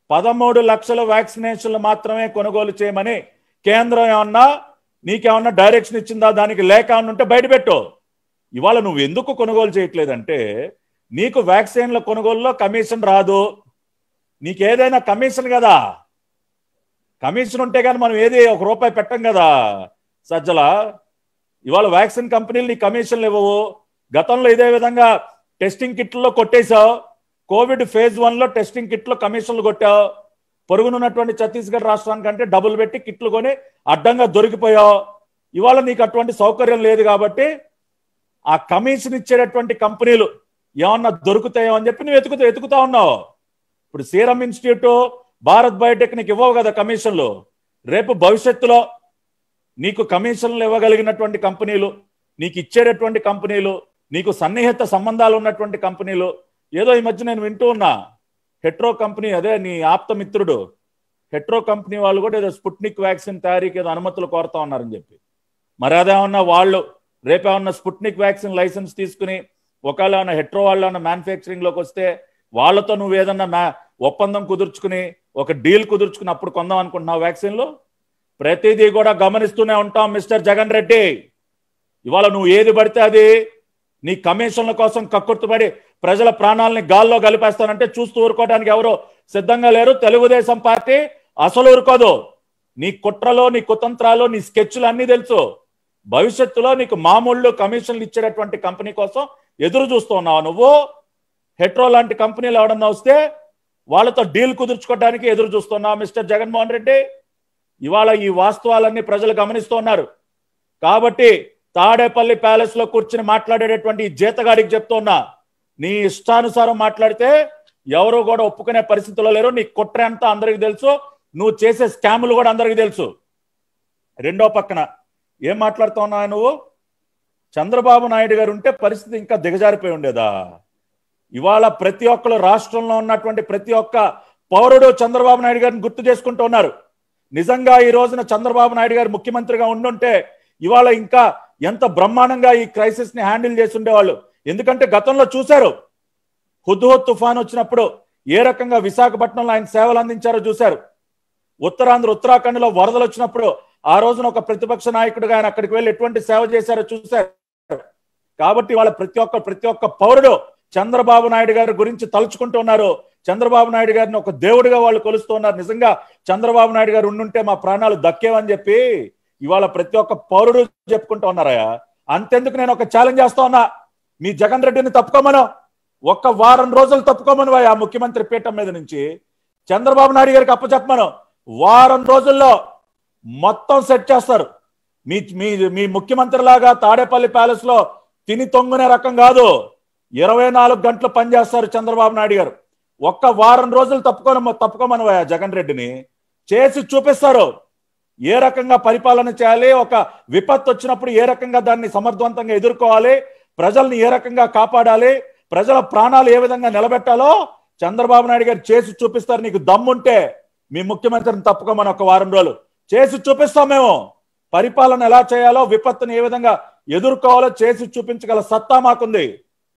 పదమూడు లక్షల వ్యాక్సినేషన్లు మాత్రమే కొనుగోలు చేయమని కేంద్రం ఏమన్నా నీకేమన్నా డైరెక్షన్ ఇచ్చిందా దానికి లేక ఏమన్నా ఉంటే బయటపెట్టు ఇవాళ నువ్వు ఎందుకు కొనుగోలు చేయట్లేదంటే నీకు వ్యాక్సిన్ల కొనుగోలులో కమిషన్ రాదు నీకు ఏదైనా కమిషన్ కదా కమిషన్ ఉంటే కానీ మనం ఏది ఒక రూపాయి పెట్టం కదా సజ్జల ఇవాళ వ్యాక్సిన్ కంపెనీలు నీ కమిషన్లు ఇవ్వవు గతంలో ఇదే విధంగా టెస్టింగ్ కిట్లలో కొట్టేశావు కోవిడ్ ఫేజ్ వన్ లో టెస్టింగ్ కిట్లు కమిషన్లు కొట్టావు పొరుగునున్నటువంటి ఛత్తీస్గఢ్ రాష్ట్రానికంటే డబ్బులు పెట్టి కిట్లు కొని అడ్డంగా దొరికిపోయావు ఇవాళ నీకు అటువంటి సౌకర్యం లేదు కాబట్టి ఆ కమిషన్ ఇచ్చేటటువంటి కంపెనీలు ఏమన్నా దొరుకుతాయో అని చెప్పి నువ్వు వెతుకుతూ వెతుకుతా ఉన్నావు ఇప్పుడు సీరం ఇన్స్టిట్యూట్ భారత్ బయోటెక్ నీకు ఇవ్వవు కదా కమిషన్లు రేపు భవిష్యత్తులో నీకు కమిషన్లు ఇవ్వగలిగినటువంటి కంపెనీలు నీకు ఇచ్చేటటువంటి కంపెనీలు నీకు సన్నిహిత సంబంధాలు ఉన్నటువంటి కంపెనీలు ఏదో ఈ మధ్య నేను వింటూ ఉన్నా హెట్రో కంపెనీ అదే నీ ఆప్త మిత్రుడు హెట్రో కంపెనీ వాళ్ళు కూడా ఏదో స్పుట్నిక్ వ్యాక్సిన్ తయారీకి ఏదో అనుమతులు కోరుతా ఉన్నారని చెప్పి మరి అదేమన్నా వాళ్ళు రేపేమన్నా స్పుట్నిక్ వ్యాక్సిన్ లైసెన్స్ తీసుకుని ఒకవేళ ఏమన్నా హెట్రో వాళ్ళు ఏమన్నా మ్యానుఫ్యాక్చరింగ్ లోకి వస్తే వాళ్ళతో నువ్వు ఏదన్నా మ్యా ఒప్పందం కుదుర్చుకుని ఒక డీల్ కుదుర్చుకుని అప్పుడు కొందాం అనుకుంటున్నావు వ్యాక్సిన్లు ప్రతిదీ కూడా గమనిస్తూనే ఉంటాం మిస్టర్ జగన్ రెడ్డి ఇవాళ నువ్వు ఏది పడితే అది నీ కమిషన్ల కోసం కక్కుర్తుపడి ప్రజల ప్రాణాలని గాల్లో కలిపేస్తానంటే చూస్తూ ఊరుకోవడానికి ఎవరు సిద్ధంగా లేరు తెలుగుదేశం పార్టీ అసలు ఊరుకోదు నీ కుట్రలో నీ కుతంత్రాలు నీ స్కెచ్లు అన్నీ తెలుసు భవిష్యత్తులో నీకు మామూళ్ళు కమిషన్లు ఇచ్చేటటువంటి కంపెనీ కోసం ఎదురు చూస్తున్నావు నువ్వు హెట్రో లాంటి కంపెనీలు ఎవడన్నా వస్తే వాళ్ళతో డీల్ కుదుర్చుకోవడానికి ఎదురు చూస్తున్నావు మిస్టర్ జగన్మోహన్ రెడ్డి ఇవాళ ఈ వాస్తవాలన్నీ ప్రజలు గమనిస్తున్నారు కాబట్టి తాడేపల్లి ప్యాలెస్ లో కూర్చుని మాట్లాడేటటువంటి ఈ జీతగాడికి చెప్తున్నా నీ ఇష్టానుసారం మాట్లాడితే ఎవరు కూడా ఒప్పుకునే పరిస్థితిలో లేరు నీ కుట్ర అంతా అందరికి తెలుసు నువ్వు చేసే స్కాములు కూడా అందరికి తెలుసు రెండో పక్కన ఏం మాట్లాడుతున్నావు నువ్వు చంద్రబాబు నాయుడు గారు ఉంటే పరిస్థితి ఇంకా దిగజారిపోయి ఉండేదా ఇవాళ ప్రతి ఒక్కరు రాష్ట్రంలో ఉన్నటువంటి ప్రతి ఒక్క పౌరుడు చంద్రబాబు నాయుడు గారిని గుర్తు చేసుకుంటూ ఉన్నారు నిజంగా ఈ రోజున చంద్రబాబు నాయుడు గారు ముఖ్యమంత్రిగా ఉండుంటే ఇవాళ ఇంకా ఎంత బ్రహ్మాండంగా ఈ క్రైసిస్ ని హ్యాండిల్ చేసి ఉండేవాళ్ళు ఎందుకంటే గతంలో చూశారు హుద్హుద్ తుఫాన్ వచ్చినప్పుడు ఏ రకంగా విశాఖపట్నంలో ఆయన సేవలు అందించారో చూశారు ఉత్తరాంధ్ర ఉత్తరాఖండ్ లో వరదలు వచ్చినప్పుడు ఆ రోజున ఒక ప్రతిపక్ష నాయకుడిగా ఆయన అక్కడికి వెళ్ళి ఎటువంటి సేవ చేశారో చూశారు కాబట్టి వాళ్ళ ప్రతి ఒక్క ప్రతి ఒక్క పౌరుడు చంద్రబాబు నాయుడు గారి గురించి తలుచుకుంటూ ఉన్నారు చంద్రబాబు నాయుడు గారిని ఒక దేవుడిగా వాళ్ళు కొలుస్తూ ఉన్నారు నిజంగా చంద్రబాబు నాయుడు గారు ఉండుంటే మా ప్రాణాలు దక్కేవని చెప్పి ఇవాళ ప్రతి ఒక్క పౌరుడు చెప్పుకుంటూ ఉన్నారయ్యా అంతెందుకు నేను ఒక ఛాలెంజ్ చేస్తా ఉన్నా మీ జగన్ రెడ్డిని తప్పుకోమను ఒక్క వారం రోజులు తప్పుకోమను ఆ ముఖ్యమంత్రి పీఠం మీద నుంచి చంద్రబాబు నాయుడు గారికి అప్పచెప్పమను వారం రోజుల్లో మొత్తం సెట్ చేస్తారు మీ మీ మీ ముఖ్యమంత్రి లాగా తాడేపల్లి ప్యాలెస్ లో తిని తొంగునే రకం కాదు ఇరవై నాలుగు గంటలు పనిచేస్తారు చంద్రబాబు నాయుడు గారు ఒక్క వారం రోజులు తప్పుకోన తప్పుకోమను జగన్ రెడ్డిని చేసి చూపిస్తారు ఏ రకంగా పరిపాలన చేయాలి ఒక విపత్తు వచ్చినప్పుడు ఏ రకంగా దాన్ని సమర్థవంతంగా ఎదుర్కోవాలి ప్రజల్ని ఏ రకంగా కాపాడాలి ప్రజల ప్రాణాలు ఏ విధంగా నిలబెట్టాలో చంద్రబాబు నాయుడు గారు చేసి చూపిస్తారు నీకు దమ్ముంటే మీ ముఖ్యమంత్రిని తప్పుకోమని ఒక వారం రోజులు చేసి చూపిస్తాం మేము పరిపాలన ఎలా చేయాలో విపత్తుని ఏ విధంగా ఎదుర్కోవాలో చేసి చూపించగల సత్తా మాకుంది